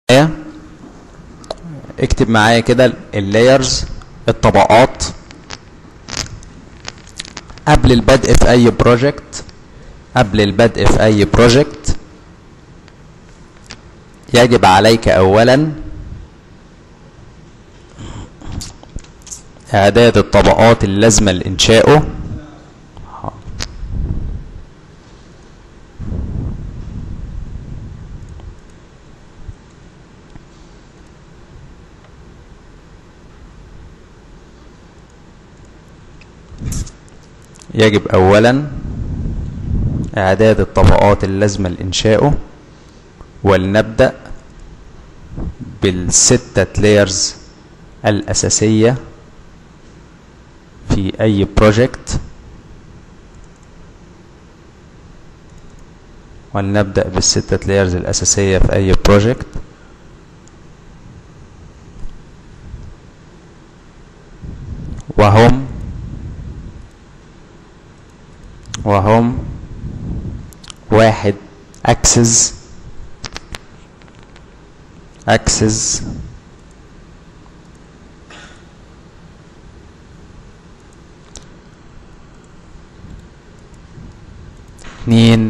اكتب معايا كده اللايرز الطبقات قبل البدء في اي بروجكت قبل البدء في اي بروجكت يجب عليك اولا اعداد الطبقات اللازمه لانشائه يجب اولا اعداد الطبقات اللازمه لانشائه ولنبدا بالستة لايرز الاساسيه في اي بروجكت ولنبدا بالستة لايرز الاساسيه في اي بروجكت وهم وهم واحد اكسس اكسس اتنين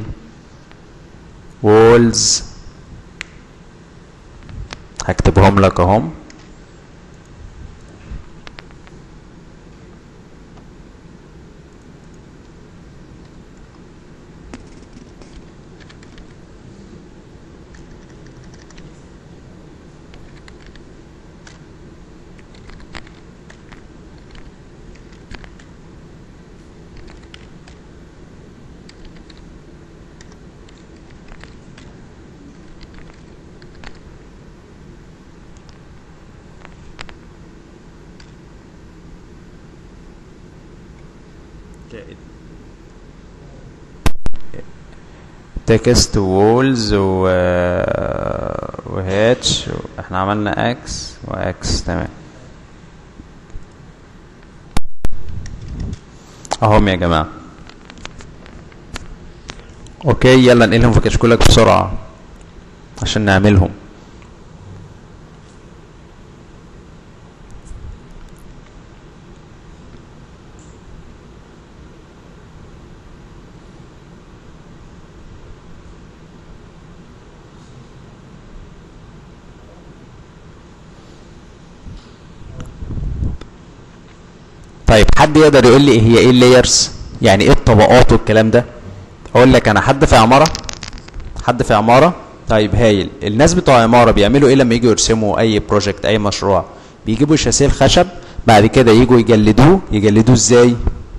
وولز هكتبهم لك اهم تكست وولز و وهاتش احنا عملنا اكس واكس تمام اهم يا جماعه اوكي يلا نقلهم في كشكولك بسرعه عشان نعملهم طيب حد يقدر يقول لي هي ايه اللايرز يعني ايه الطبقات والكلام ده اقول لك انا حد في عماره حد في عماره طيب هايل الناس بتوع عماره بيعملوا ايه لما يجوا يرسموا اي بروجكت اي مشروع بيجيبوا شاسيه الخشب بعد كده يجوا يجلدوه يجلدوه ازاي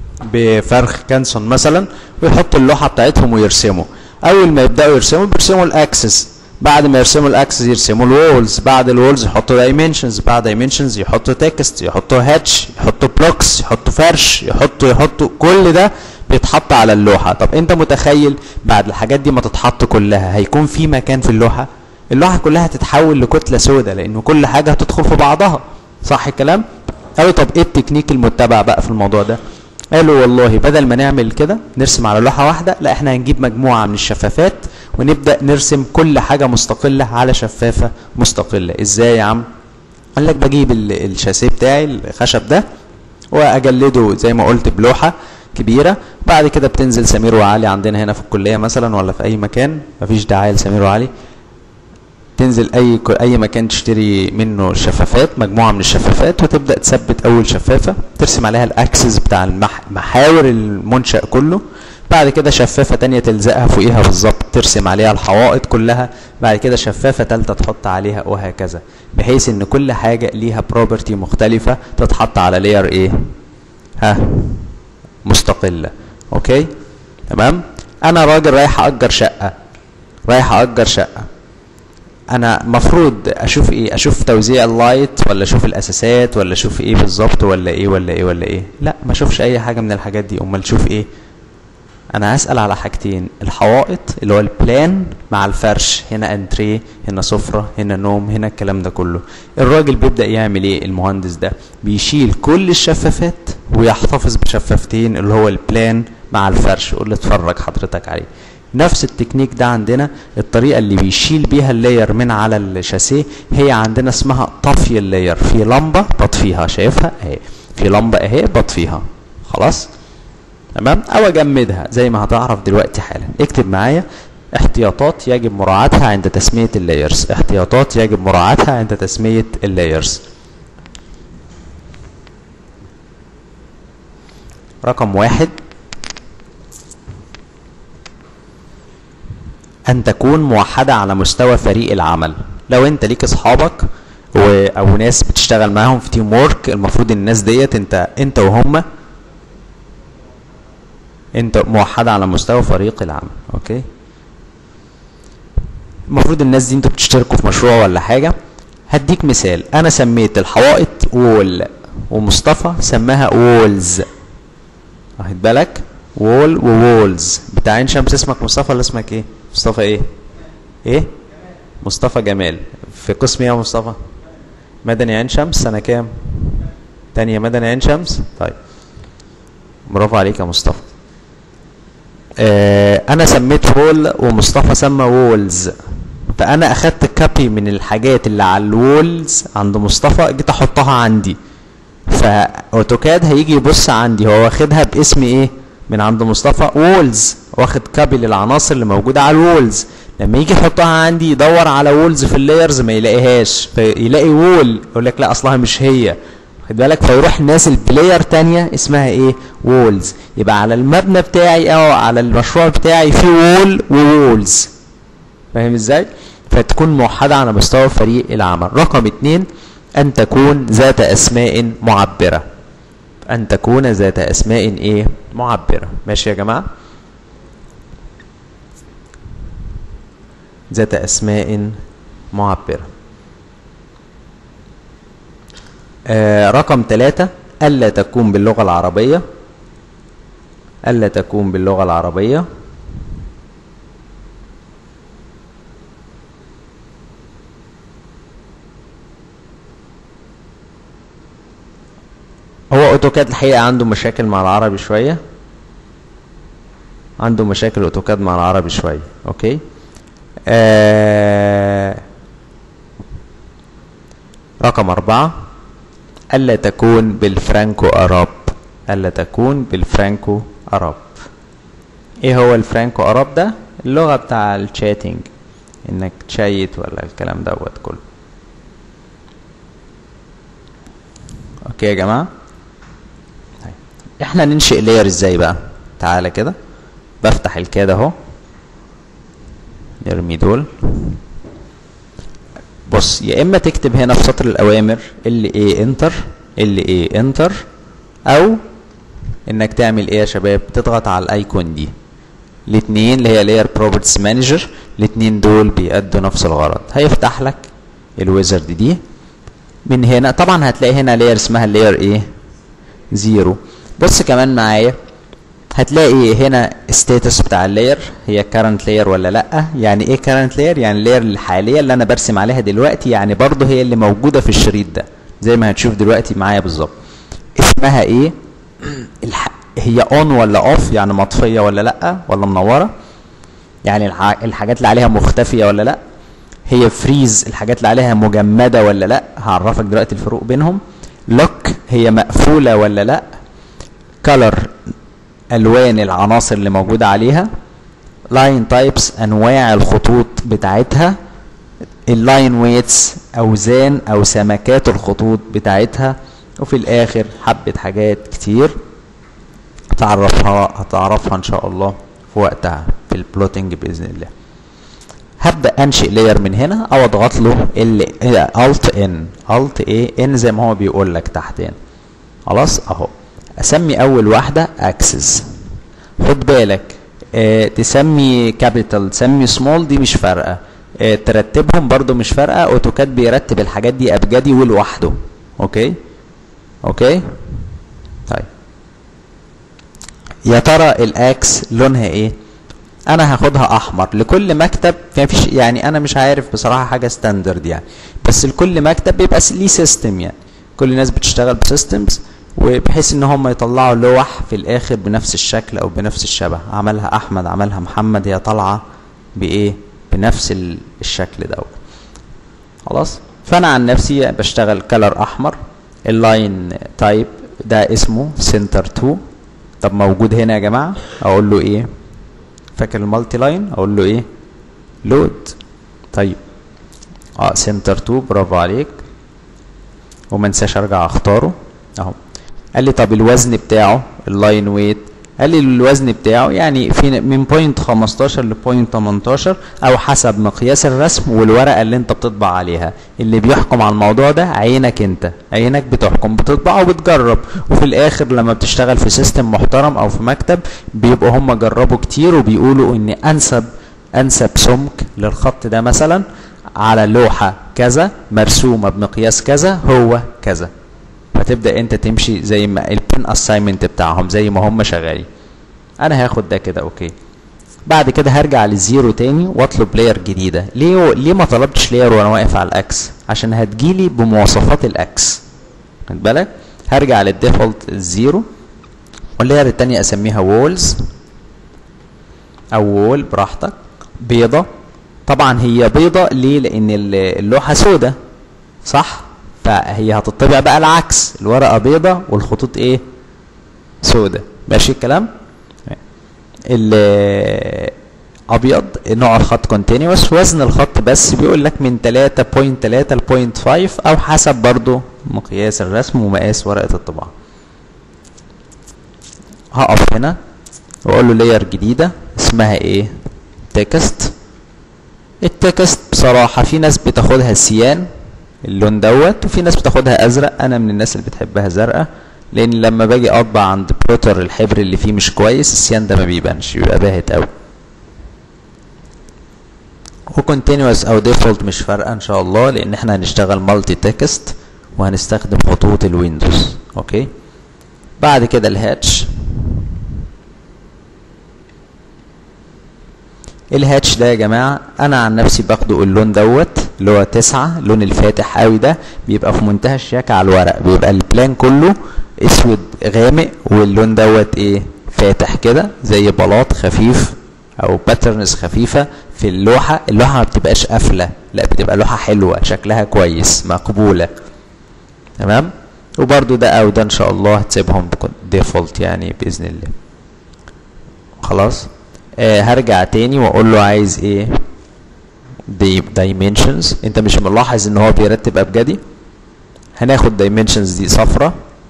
بفرخ كانسون مثلا ويحطوا اللوحه بتاعتهم ويرسموا اول ما يبداوا يرسموا بيرسموا الاكسس بعد ما يرسموا الاكسس يرسموا الوولز بعد الوولز يحطوا دايمنشنز بعد دايمنشنز يحطوا تكست يحطوا هاتش يحطوا بلوكس يحطوا فرش يحطوا يحطوا كل ده بيتحط على اللوحه طب انت متخيل بعد الحاجات دي ما تتحط كلها هيكون في مكان في اللوحه اللوحه كلها هتتحول لكتله سوداء لانه كل حاجه هتدخل في بعضها صح الكلام قالوا طب ايه التكنيك المتبع بقى في الموضوع ده قالوا والله بدل ما نعمل كده نرسم على لوحه واحده لا احنا هنجيب مجموعه من الشفافات ونبدا نرسم كل حاجه مستقله على شفافه مستقله ازاي يا عم قال لك بجيب الشاسيه بتاعي الخشب ده واجلده زي ما قلت بلوحه كبيره بعد كده بتنزل سمير وعلي عندنا هنا في الكليه مثلا ولا في اي مكان مفيش داعي لسمير وعلي تنزل اي اي مكان تشتري منه شفافات مجموعه من الشفافات وتبدا تثبت اول شفافه ترسم عليها الاكسس بتاع المح... محاور المنشا كله بعد كده شفافه تانية تلزقها فوقيها بالظبط ترسم عليها الحوائط كلها بعد كده شفافه تالتة تحط عليها وهكذا بحيث ان كل حاجه ليها بروبرتي مختلفه تتحط على لاير ايه ها مستقله اوكي تمام انا راجل رايح اجر شقه رايح اجر شقه انا مفروض اشوف ايه اشوف توزيع اللايت ولا اشوف الاساسات ولا اشوف ايه بالظبط ولا ايه ولا ايه ولا ايه لا ما اشوفش اي حاجه من الحاجات دي امال اشوف ايه انا هسال على حاجتين الحوائط اللي هو البلان مع الفرش هنا انتريه هنا سفره هنا نوم هنا الكلام ده كله الراجل بيبدا يعمل ايه المهندس ده بيشيل كل الشفافات ويحتفظ بشفافتين اللي هو البلان مع الفرش يقول لي اتفرج حضرتك عليه نفس التكنيك ده عندنا الطريقه اللي بيشيل بيها اللاير من على الشاسيه هي عندنا اسمها طفي اللاير في لمبه بطفيها شايفها اهي في لمبه اهي بطفيها خلاص تمام او اجمدها زي ما هتعرف دلوقتي حالا اكتب معايا احتياطات يجب مراعاتها عند تسميه اللايرز احتياطات يجب مراعاتها عند تسميه اللايرز رقم واحد أن تكون موحدة على مستوى فريق العمل لو أنت ليك أصحابك و... أو ناس بتشتغل معاهم في تيم وورك المفروض الناس ديت أنت أنت وهم أنت موحدة على مستوى فريق العمل أوكي المفروض الناس دي أنتوا بتشتركوا في مشروع ولا حاجة هديك مثال أنا سميت الحوائط وول ومصطفى سماها وولز واخد بالك وول ووولز بتاع عين شمس اسمك مصطفى ولا اسمك ايه مصطفى ايه ايه مصطفى جمال في قسم ايه يا مصطفى مدني عين شمس سنه كام تانية مدني عين شمس طيب برافو عليك يا مصطفى آه انا سميت وول ومصطفى سمى وولز فانا اخدت كابي من الحاجات اللي على الوولز عند مصطفى جيت احطها عندي فاوتوكاد هيجي يبص عندي هو واخدها باسم ايه من عند مصطفى وولز واخد كابل العناصر اللي موجوده على الوولز لما يجي يحطها عندي يدور على وولز في اللايرز ما يلاقيهاش فيلاقي وول يقول لك لا اصلها مش هي خد بالك فيروح نازل بلاير تانية اسمها ايه وولز يبقى على المبنى بتاعي او على المشروع بتاعي في وول ووولز فاهم ازاي فتكون موحدة على مستوى فريق العمل رقم اتنين أن تكون ذات أسماء معبرة أن تكون ذات أسماء إيه معبرة ماشي يا جماعة ذات أسماء معبرة آه رقم ثلاثة ألا تكون باللغة العربية ألا تكون باللغة العربية هو اوتوكاد الحقيقه عنده مشاكل مع العربي شويه عنده مشاكل اوتوكاد مع العربي شويه اوكي آه رقم أربعة ألا تكون بالفرانكو أراب ألا تكون بالفرانكو أراب إيه هو الفرانكو أراب ده؟ اللغة بتاع الشاتنج إنك تشيت ولا الكلام دوت كله أوكي يا جماعة احنا ننشئ لاير ازاي بقى تعالى كده بفتح الكاد اهو نرمي دول بص يا اما تكتب هنا في سطر الاوامر ال اي انتر ال اي انتر او انك تعمل ايه يا شباب تضغط على الايكون دي الاثنين اللي هي لاير بروبرتيز مانجر الاثنين دول بيأدوا نفس الغرض هيفتح لك الويزرد دي من هنا طبعا هتلاقي هنا لاير اسمها اللاير ايه زيرو بص كمان معايا هتلاقي هنا ستاتس بتاع اللاير هي كارنت لاير ولا لا يعني ايه كارنت لاير يعني اللاير الحاليه اللي انا برسم عليها دلوقتي يعني برضه هي اللي موجوده في الشريط ده زي ما هتشوف دلوقتي معايا بالظبط اسمها ايه الح... هي اون ولا اوف يعني مطفيه ولا لا ولا منوره يعني الح... الحاجات اللي عليها مختفيه ولا لا هي فريز الحاجات اللي عليها مجمده ولا لا هعرفك دلوقتي الفروق بينهم لوك هي مقفوله ولا لا color الوان العناصر اللي موجوده عليها لاين تايبس انواع الخطوط بتاعتها اللاين ويتس اوزان او سمكات الخطوط بتاعتها وفي الاخر حبه حاجات كتير تعرفها هتعرفها ان شاء الله في وقتها في البلوتنج باذن الله هبدا انشئ لاير من هنا او اضغط له ال الت ان الت ايه ان زي ما هو بيقول لك تحت هنا خلاص اهو اسمي اول واحده اكسس خد بالك اه تسمي كابيتال تسمي سمول دي مش فارقه اه ترتبهم برضو مش فارقه اوتوكاد بيرتب الحاجات دي ابجدي ولوحده اوكي اوكي طيب يا ترى الاكس لونها ايه انا هاخدها احمر لكل مكتب ما فيش يعني انا مش عارف بصراحه حاجه ستاندرد يعني بس لكل مكتب بيبقى ليه سيستم يعني كل الناس بتشتغل بسيستمز وبحيث ان هم يطلعوا لوح في الاخر بنفس الشكل او بنفس الشبه عملها احمد عملها محمد هي طالعه بايه بنفس ال- الشكل ده خلاص فانا عن نفسي بشتغل كلر احمر اللاين تايب ده اسمه سنتر 2 طب موجود هنا يا جماعه اقول له ايه فاكر المالتي لاين اقول له ايه لود طيب اه سنتر 2 برافو عليك وما انساش ارجع اختاره اهو قال لي طب الوزن بتاعه اللاين ويت قال لي الوزن بتاعه يعني في من بوينت 15 لبوينت 18 او حسب مقياس الرسم والورقه اللي انت بتطبع عليها اللي بيحكم على الموضوع ده عينك انت عينك بتحكم بتطبع وبتجرب وفي الاخر لما بتشتغل في سيستم محترم او في مكتب بيبقوا هم جربوا كتير وبيقولوا ان انسب انسب سمك للخط ده مثلا على لوحه كذا مرسومه بمقياس كذا هو كذا فتبدا انت تمشي زي ما البين اساينمنت بتاعهم زي ما هم شغالين انا هاخد ده كده اوكي بعد كده هرجع للزيرو تاني واطلب لاير جديده ليه ليه ما طلبتش لاير وانا واقف على الاكس عشان هتجيلي بمواصفات الاكس خد بالك هرجع للديفولت الزيرو واللاير التانية اسميها وولز او وول براحتك بيضة طبعا هي بيضة ليه لان اللوحة سودة صح فهي هتطبع بقى العكس الورقة بيضة والخطوط ايه سودة ماشي الكلام ابيض نوع الخط كونتينوس وزن الخط بس بيقول لك من 3.3 ل 0.5 او حسب برضو مقياس الرسم ومقاس ورقة الطباعة هقف هنا واقول له لاير جديدة اسمها ايه تكست التكست بصراحة في ناس بتاخدها سيان اللون دوت وفي ناس بتاخدها ازرق انا من الناس اللي بتحبها زرقاء لان لما باجي اطبع عند بروتر الحبر اللي فيه مش كويس السيان ده ما بيبانش بيبقى باهت قوي وكونتينوس او ديفولت مش فارقه ان شاء الله لان احنا هنشتغل مالتي تكست وهنستخدم خطوط الويندوز اوكي بعد كده الهاتش الهاتش ده يا جماعة أنا عن نفسي باخده اللون دوت اللي هو تسعة اللون الفاتح قوي ده بيبقى في منتهى الشياكة على الورق بيبقى البلان كله اسود غامق واللون دوت ايه فاتح كده زي بلاط خفيف او باترنز خفيفة في اللوحة اللوحة ما بتبقاش قافلة لا بتبقى لوحة حلوة شكلها كويس مقبولة تمام وبرده ده او ده ان شاء الله هتسيبهم ديفولت يعني باذن الله خلاص آه هرجع تاني واقول له عايز ايه دي dimensions انت مش ملاحظ ان هو بيرتب ابجدي هناخد dimensions دي صفرة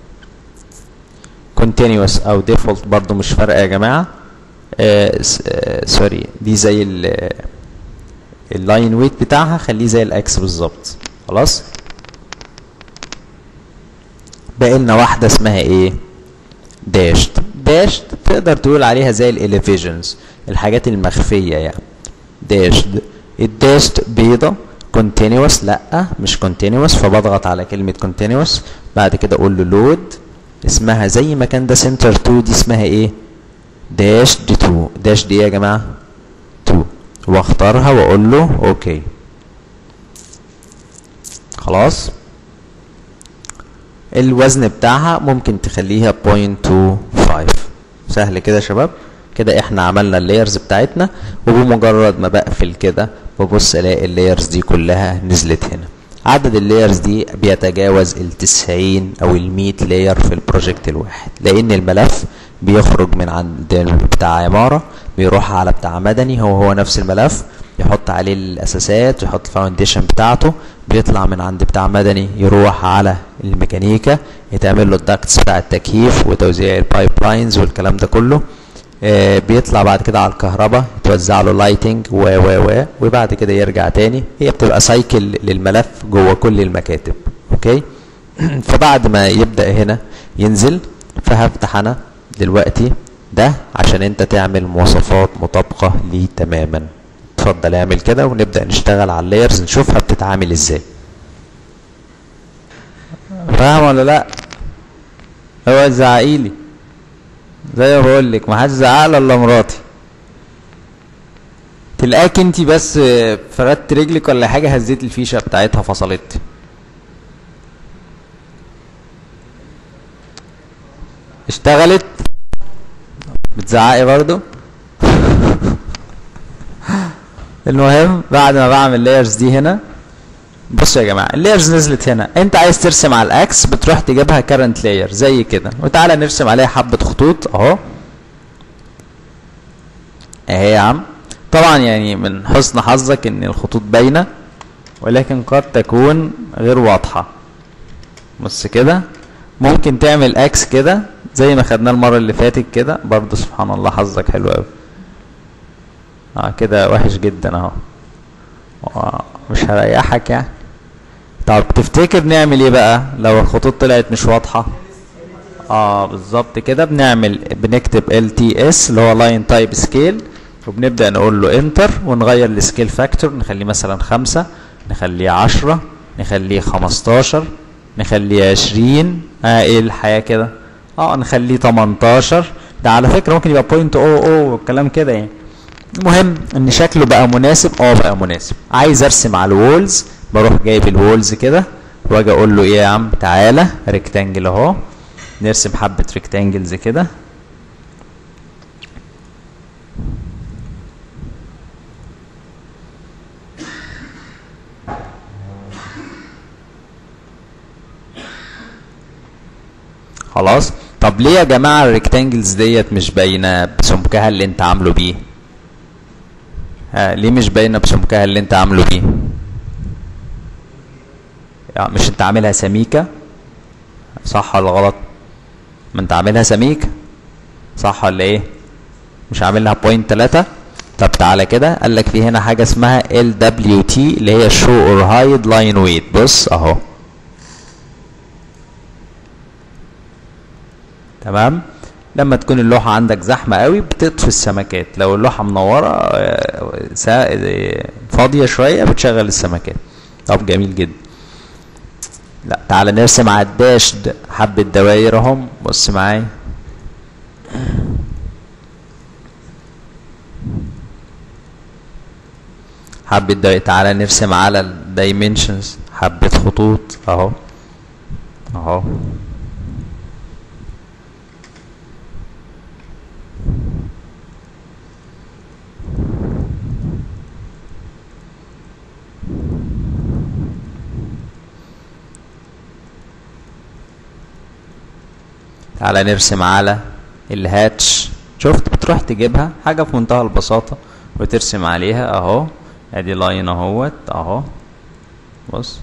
continuous او default برضو مش فارقه يا جماعه آه سوري دي زي اللاين ويت بتاعها خليه زي الاكس بالظبط خلاص باقي لنا واحده اسمها ايه داشت داشت تقدر تقول عليها زي الاليفيجنز الحاجات المخفيه يعني داشت الداشت بيضه continuous لا مش continuous فبضغط على كلمه continuous بعد كده اقول له لود اسمها زي ما كان ده سنتر 2 دي اسمها ايه داش دي 2 داش دي ايه يا جماعه 2 واختارها واقول له اوكي خلاص الوزن بتاعها ممكن تخليها 0.25 سهل كده يا شباب كده احنا عملنا اللايرز بتاعتنا وبمجرد ما بقفل كده ببص الاقي اللايرز دي كلها نزلت هنا عدد اللايرز دي بيتجاوز ال 90 او ال 100 لاير في البروجكت الواحد لان الملف بيخرج من عند بتاع عمارة بيروح على بتاع مدني هو هو نفس الملف يحط عليه الاساسات ويحط الفاونديشن بتاعته بيطلع من عند بتاع مدني يروح على الميكانيكا يتعمل له الداكتس بتاع التكييف وتوزيع البايب لاينز والكلام ده كله آه بيطلع بعد كده على الكهرباء يتوزع له لايتنج و و و وبعد كده يرجع تاني هي بتبقى سايكل للملف جوه كل المكاتب اوكي فبعد ما يبدا هنا ينزل فهفتح انا دلوقتي ده عشان انت تعمل مواصفات مطابقه ليه تماما اتفضل اعمل كده ونبدا نشتغل على اللايرز نشوفها بتتعامل ازاي فاهم ولا لا هو زعقيلي زي ما بقول لك ما حدش زعق الا مراتي تلاقيك انت بس فردت رجلك ولا حاجه هزيت الفيشه بتاعتها فصلت اشتغلت بتزعقي برضو المهم بعد ما بعمل اللايرز دي هنا بصوا يا جماعه اللايرز نزلت هنا انت عايز ترسم على الاكس بتروح تجيبها كارنت لاير زي كده وتعالى نرسم عليها حبه خطوط اهو اهي يا عم طبعا يعني من حسن حظك ان الخطوط باينه ولكن قد تكون غير واضحه بص كده ممكن تعمل اكس كده زي ما خدناه المره اللي فاتت كده برضه سبحان الله حظك حلو قوي اه كده وحش جدا اهو آه، مش هريحك يعني طب تفتكر نعمل ايه بقى لو الخطوط طلعت مش واضحه اه بالظبط كده بنعمل بنكتب ال تي اس اللي هو لاين تايب سكيل وبنبدا نقول له انتر ونغير السكيل فاكتور نخليه مثلا خمسة نخليه عشرة نخليه خمستاشر نخليه عشرين اه ايه الحياة كده اه نخليه تمنتاشر ده على فكرة ممكن يبقى بوينت او او والكلام كده يعني المهم ان شكله بقى مناسب اه بقى مناسب عايز ارسم على الوولز بروح جايب الوولز كده واجي اقول له ايه يا عم تعالى ريكتانجل اهو نرسم حبة ريكتانجلز كده خلاص طب ليه يا جماعة الريكتانجلز ديت مش باينة بسمكها اللي انت عامله بيه ها ليه مش باينة بسمكها اللي انت عامله بيه يعني مش انت عاملها سميكة صح ولا غلط ما انت عاملها سميكة صح ولا ايه مش عاملها بوينت تلاتة طب تعالى كده قال لك في هنا حاجة اسمها ال دبليو تي اللي هي شو اور هايد لاين ويت بص اهو تمام لما تكون اللوحة عندك زحمة قوي بتطفي السمكات لو اللوحة منورة آه، سا- آه، فاضية شوية بتشغل السمكات طب جميل جدا لا تعالى نرسم على الداش د- حبة دواير اهم بص معايا حبة دواير تعالى نرسم على الدايمنشنز حبة خطوط اهو اهو تعالى نرسم على الهاتش شفت بتروح تجيبها حاجة في منتهى البساطة وترسم عليها اهو ادي لاين اهوت اهو بص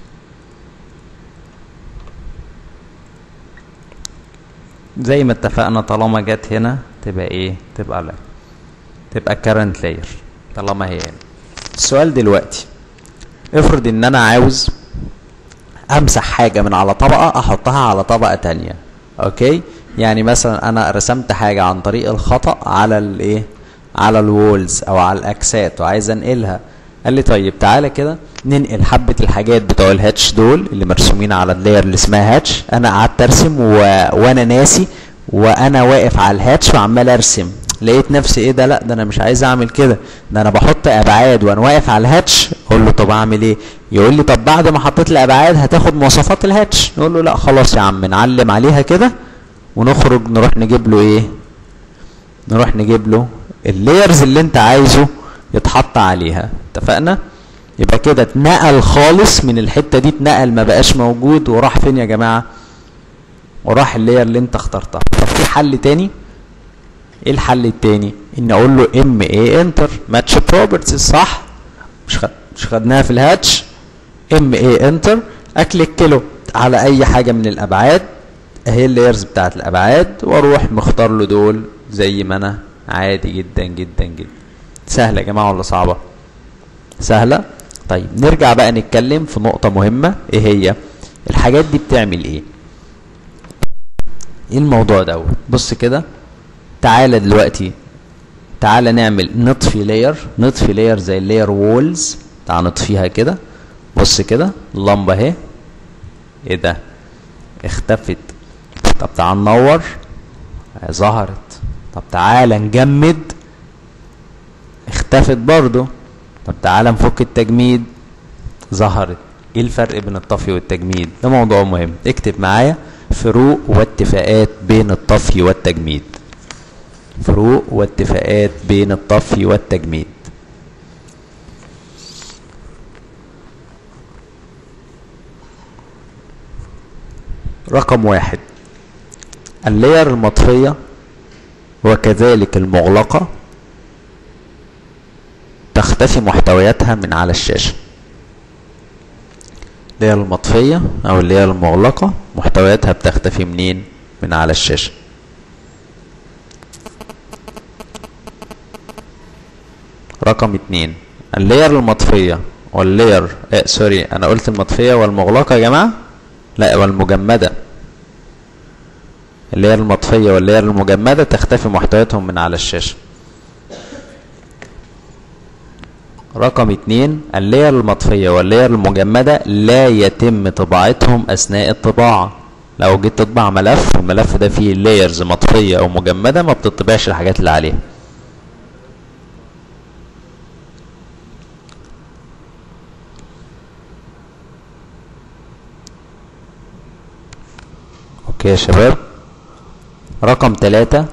زي ما اتفقنا طالما جت هنا تبقى ايه تبقى لا تبقى current layer طالما هي هنا السؤال دلوقتي افرض ان انا عاوز امسح حاجه من على طبقه احطها على طبقه تانية اوكي يعني مثلا انا رسمت حاجه عن طريق الخطا على الايه على الوولز او على الاكسات وعايز انقلها قال لي طيب تعالى كده ننقل حبه الحاجات بتوع الهاتش دول اللي مرسومين على اللاير اللي اسمها هاتش انا قعدت ارسم و... وانا ناسي وانا واقف على الهاتش وعمال ارسم لقيت نفسي ايه ده لا ده انا مش عايز اعمل كده ده انا بحط ابعاد وانا واقف على الهاتش اقول له طب اعمل ايه يقول لي طب بعد ما حطيت الابعاد هتاخد مواصفات الهاتش نقول له لا خلاص يا عم نعلم عليها كده ونخرج نروح نجيب له ايه نروح نجيب له اللايرز اللي انت عايزه يتحط عليها اتفقنا يبقى كده اتنقل خالص من الحته دي اتنقل ما بقاش موجود وراح فين يا جماعه وراح اللاير اللي انت اخترتها طب في حل تاني ايه الحل التاني ان اقول له ام اي انتر ماتش بروبرتيز صح مش خد مش خدناها في الهاتش ام اي انتر اكليك له على اي حاجه من الابعاد اهي اللايرز بتاعت الابعاد واروح مختار له دول زي ما انا عادي جدا جدا جدا سهله يا جماعه ولا صعبه سهله طيب نرجع بقى نتكلم في نقطه مهمه ايه هي الحاجات دي بتعمل ايه ايه الموضوع دوت بص كده تعالى دلوقتي تعالى نعمل نطفي لاير نطفي لاير زي اللاير وولز تعال نطفيها كده بص كده اللمبه اهي ايه ده اختفت طب تعال ننور آه، ظهرت طب تعالى نجمد اختفت برضو طب تعالى نفك التجميد ظهرت ايه الفرق بين الطفي والتجميد ده موضوع مهم اكتب معايا فروق واتفاقات بين الطفي والتجميد فروق واتفاقات بين الطفي والتجميد رقم واحد اللاير المطفية وكذلك المغلقة تختفي محتوياتها من على الشاشة اللاير المطفية أو اللاير المغلقة محتوياتها بتختفي منين؟ من على الشاشة رقم اتنين اللاير المطفية واللاير اه سوري انا قلت المطفية والمغلقة يا جماعة لا والمجمدة اللاير المطفية واللاير المجمدة تختفي محتوياتهم من على الشاشة رقم اتنين اللاير المطفية واللاير المجمدة لا يتم طباعتهم أثناء الطباعة لو جيت تطبع ملف الملف ده فيه لايرز مطفية أو مجمدة ما بتطبعش الحاجات اللي عليه اوكي يا شباب رقم ثلاثة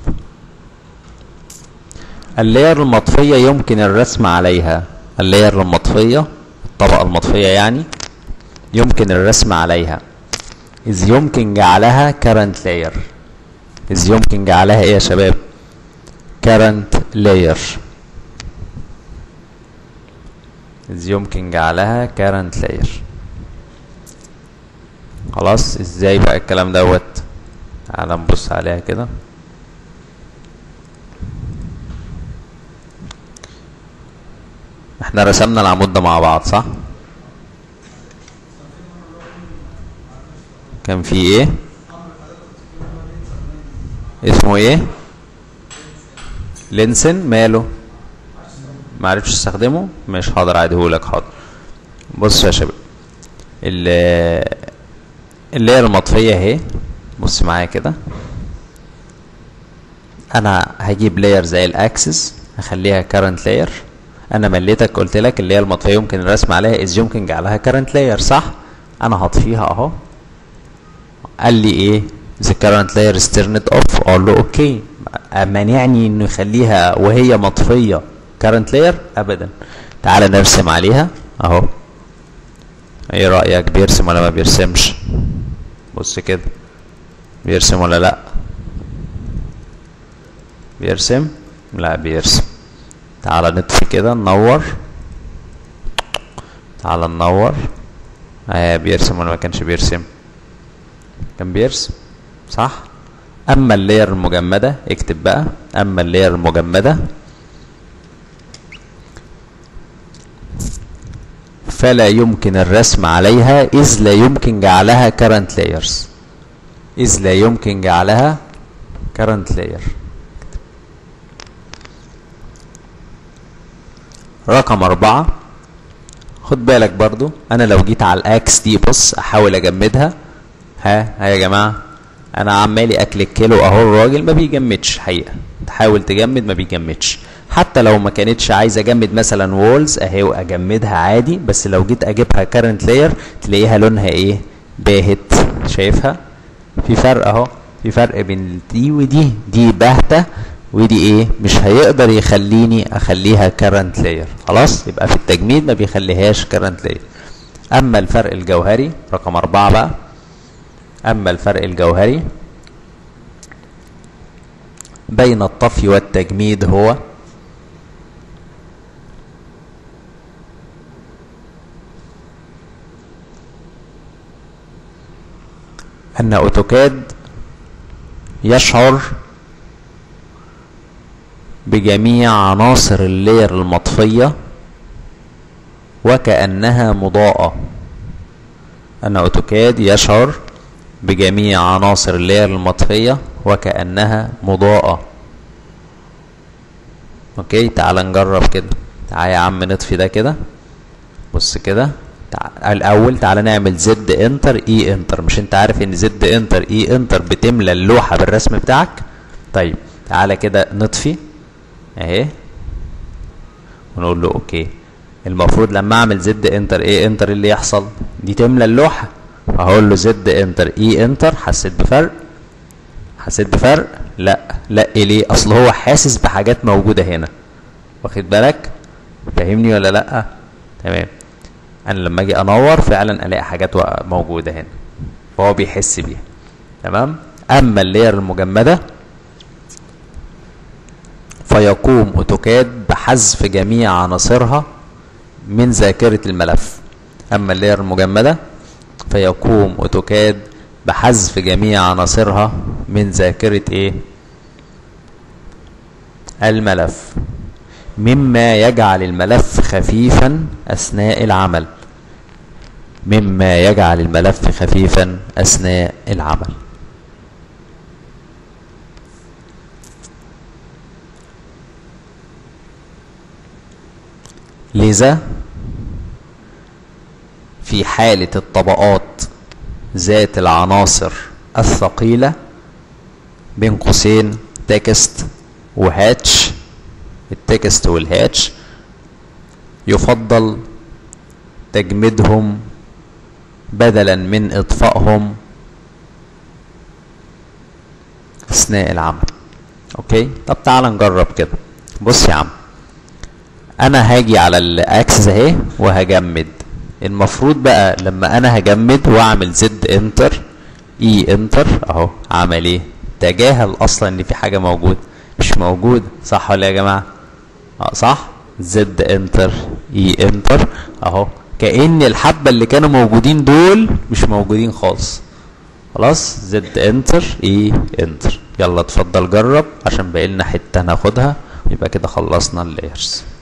اللاير المطفية يمكن الرسم عليها اللاير المطفية الطبقة المطفية يعني يمكن الرسم عليها إذ يمكن جعلها current layer إذ يمكن جعلها إيه يا شباب current layer إذ يمكن جعلها current layer خلاص ازاي بقى الكلام دوت تعال نبص عليها كده احنا رسمنا العمود ده مع بعض صح كان في ايه اسمه ايه لينسن ماله معرفش استخدمه مش حاضر عادهولك حاضر بص يا شباب اللاير المطفيه اهي بص معايا كده انا هجيب لاير زي الاكسس هخليها current layer انا مليتك قلت لك اللي هي المطفيه يمكن الرسم عليها اذ يمكن جعلها current layer صح انا هطفيها اهو قال لي ايه the current layer is turned off اقول له اوكي مانعني انه يخليها وهي مطفيه current layer ابدا تعال نرسم عليها اهو ايه رايك بيرسم ولا ما بيرسمش بص كده بيرسم ولا لا بيرسم لا بيرسم تعال نطفي كده ننور تعال ننور اه بيرسم ولا ما كانش بيرسم كان بيرسم صح اما اللاير المجمده اكتب بقى اما اللاير المجمده فلا يمكن الرسم عليها إذ لا يمكن جعلها current layers إذ لا يمكن جعلها current layer رقم أربعة خد بالك برضو أنا لو جيت على الأكس دي بص أحاول أجمدها ها ها يا جماعة أنا عمالي أكلك له أهو الراجل ما بيجمدش حقيقة تحاول تجمد ما بيجمدش حتى لو ما كانتش عايز اجمد مثلا وولز اهي واجمدها عادي بس لو جيت اجيبها كارنت لاير تلاقيها لونها ايه باهت شايفها في فرق اهو في فرق بين دي ودي دي باهته ودي ايه مش هيقدر يخليني اخليها كارنت لاير خلاص يبقى في التجميد ما بيخليهاش كارنت لاير اما الفرق الجوهري رقم أربعة بقى اما الفرق الجوهري بين الطفي والتجميد هو أن أوتوكاد يشعر بجميع عناصر اللاير المطفية وكأنها مضاءة أن أوتوكاد يشعر بجميع عناصر اللاير المطفية وكأنها مضاءة اوكي تعال نجرب كده تعال يا عم نطفي ده كده بص كده تع... الاول تعالى نعمل زد انتر اي انتر مش انت عارف ان زد انتر اي انتر بتملى اللوحه بالرسم بتاعك طيب تعالى كده نطفي اهي ونقول له اوكي المفروض لما اعمل زد انتر ايه انتر اللي يحصل دي تملى اللوحه هقول له زد انتر اي انتر حسيت بفرق حسيت بفرق لا لا ليه اصل هو حاسس بحاجات موجوده هنا واخد بالك فاهمني ولا لا تمام انا لما اجي انور فعلا الاقي حاجات موجوده هنا فهو بيحس بيها تمام اما اللاير المجمده فيقوم اوتوكاد بحذف جميع عناصرها من ذاكره الملف اما اللاير المجمده فيقوم اوتوكاد بحذف جميع عناصرها من ذاكره ايه الملف مما يجعل الملف خفيفا اثناء العمل مما يجعل الملف خفيفا اثناء العمل لذا في حالة الطبقات ذات العناصر الثقيلة بين قوسين تكست وهاتش التكست والهاتش يفضل تجميدهم بدلا من اطفائهم اثناء العمل اوكي طب تعال نجرب كده بص يا عم انا هاجي على الاكسس اهي وهجمد المفروض بقى لما انا هجمد واعمل زد انتر اي انتر اهو عمل ايه تجاهل اصلا ان في حاجه موجوده مش موجوده صح ولا يا جماعه اه صح زد انتر اي انتر اهو كأن الحبة اللي كانوا موجودين دول مش موجودين خالص خلاص زد انتر اي انتر يلا اتفضل جرب عشان باقي لنا حتة هناخدها يبقى كده خلصنا اللايرز